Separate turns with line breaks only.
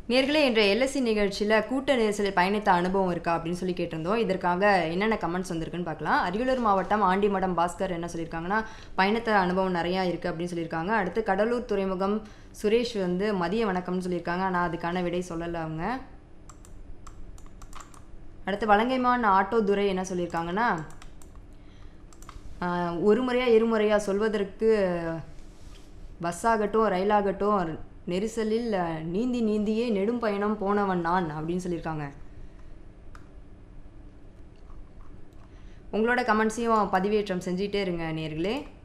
நேர்களே என்ற எல்எஸ்சி நிகழ்ச்சியில் கூட்ட நெரிசலில் பயணித்த அனுபவம் இருக்கா அப்படின்னு சொல்லி கேட்டிருந்தோம் இதற்காக என்னென்ன கமெண்ட்ஸ் வந்திருக்குன்னு பார்க்கலாம் அரியலூர் மாவட்டம் ஆண்டிமடம் பாஸ்கர் என்ன சொல்லியிருக்காங்கன்னா பயணித்த அனுபவம் நிறையா இருக்குது அப்படின்னு சொல்லியிருக்காங்க அடுத்து கடலூர் துறைமுகம் சுரேஷ் வந்து மதிய வணக்கம்னு சொல்லியிருக்காங்க ஆனால் அதுக்கான விடை சொல்லலை அவங்க அடுத்து வலங்கைமான் ஆட்டோ துரை என்ன சொல்லியிருக்காங்கன்னா ஆஹ், ஒரு முறையாக இருமுறையாக சொல்வதற்கு பஸ் ஆகட்டும் ரயிலாகட்டும் நெரிசலில் அஹ், நீந்தி நீந்தியே நெடும் பயணம் போனவன் நான் அப்படின்னு சொல்லியிருக்காங்க உங்களோட கமெண்ட்ஸையும் பதிவேற்றம் செஞ்சுட்டே இருங்க நேர்களே